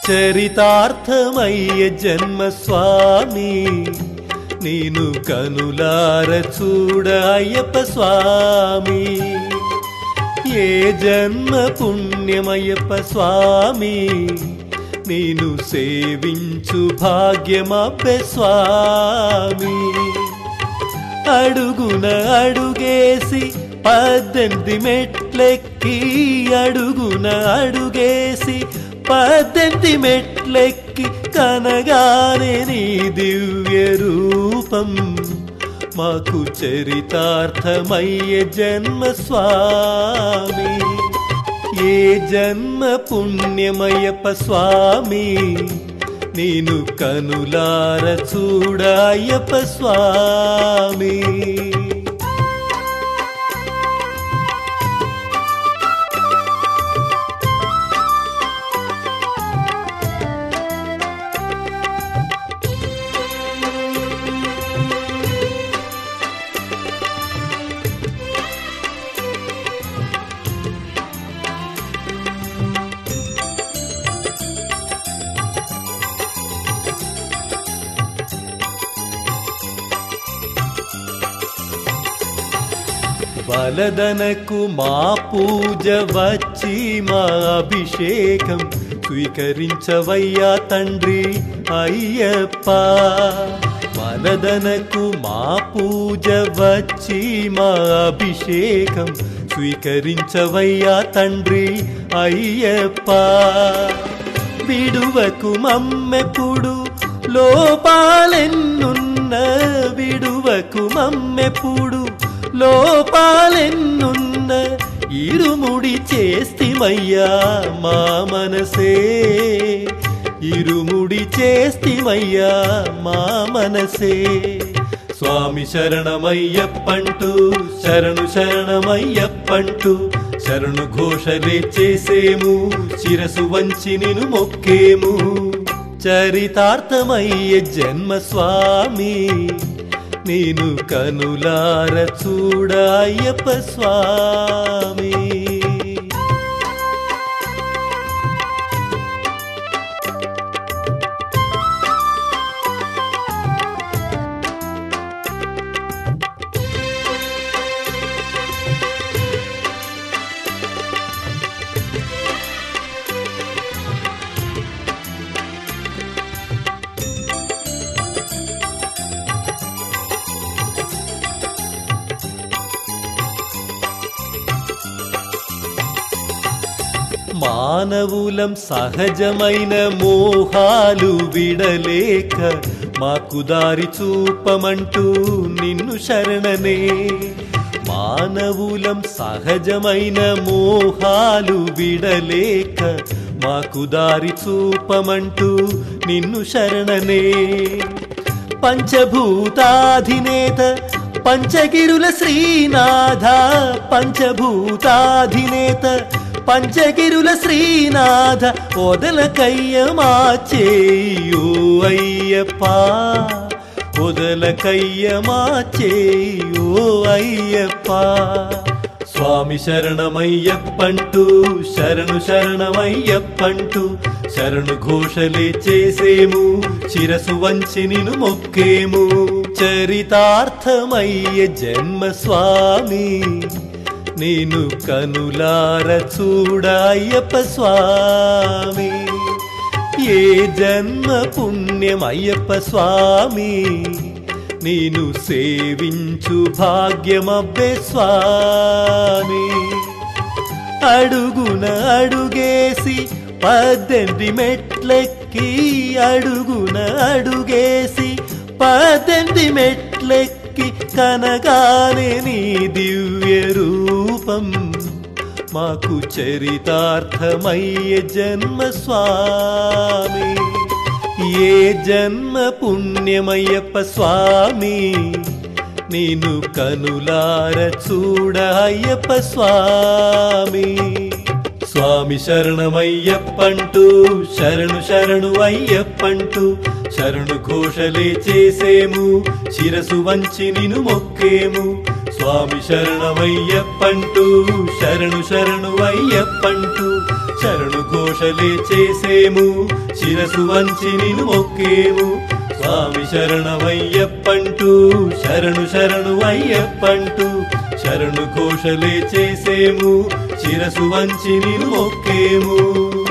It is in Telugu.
చరితార్థమయ్య జన్మ స్వామి నేను కనులార చూడ అయ్యప్ప స్వామి ఏ జన్మ పుణ్యమయ్యప్ప స్వామి నేను సేవించు భాగ్యమబ్బె స్వామి అడుగున అడుగేసి పద్దెనిమిది మెట్లెక్కి అడుగున అడుగేసి పద్దెనిమిది మెట్లెక్కి కనగానే నీ దివ్య రూపం మాకు చరితార్థమయ్య జన్మ స్వామి ఏ జన్మ పుణ్యమయ్యప్ప స్వామి నేను కనులార చూడ అయ్యప్ప స్వామి వలదనకు మా పూజ వచ్చి మా అభిషేకం స్వీకరించవయ్యా తండ్రి అయ్యప్ప వలదనకు మా పూజ వచ్చి మా అభిషేకం స్వీకరించవయ్యా తండ్రి అయ్యప్ప విడువకు మమ్మెప్పుడు లోపాలెన్నున్న విడువకు మమ్మెప్పుడు లోపాలెన్నున్న ఇరుముడి చేస్తిమయ్యా మా మనసే ఇరుముడి చేస్తిమయ్యా మా మనసే స్వామి శరణమయ్యప్పంటూ శరణు శరణమయ్యప్పంటూ శరణు ఘోషలే చేసేము శిరసు వంచి నిను మొక్కేము చరితార్థమయ్య జన్మ స్వామి నేను కనులార చూడ అయ్యప్ప స్వామి మానవులం సహజమైన మోహాలు విడలేక మాకు దారి చూపమంటూ నిన్ను శరణనే మానవులం సహజమైన మోహాలు విడలేక మాకు దారి చూపమంటూ నిన్ను శరణనే పంచభూతాధినేత పంచగిరుల శ్రీనాథ పంచభూతాధినేత పంచగిరుల శ్రీనాథ వదలకయ్య మా చేయో అయ్యప్ప వదలకయ్య మా చేయో అయ్యప్ప స్వామి శరణమయ్యప్పంటూ శరణు శరణమయ్యప్పంటూ శరణు ఘోషలే చేసేము శిరసు వంచి నిను మొక్కేము చరితార్థమయ్య జన్మ స్వామి నేను కనులార చూడ అయ్యప్ప స్వామి ఏ జన్మ పుణ్యం అయ్యప్ప స్వామి నేను సేవించు భాగ్యమబ్బే స్వామి అడుగున అడుగేసి పద్దెనిమిది మెట్లెక్కి అడుగున అడుగేసి పద్దెనిమిది మెట్లెక్కి కనగానే నీ దివ్య రూపం మాకు చరితార్థమయ్య జన్మ స్వామి ఏ జన్మ పుణ్యమయ్యప్ప స్వామి నేను కనులార చూడ అయ్యప్ప స్వామి స్వామి శరణమయ్యప్పంటూ శరణు శరణు అయ్యప్పంటూ శరణు ఘోషలే చేసేము శిరసు వంచి నిను మొక్కేము స్వామి శరణమయ్యప్పంటూ శరణు శరణు అయ్యప్పంటూ శరణు ఘోషలే చేసేము శిరసు వంచి నిన్ను మొక్కేము స్వామి శరణమయ్యప్పంటూ శరణు శరణు అయ్యప్పంటూ శరణు ఘోషలే చేసేము శిరసు వంచి నిన్ను మొక్కేము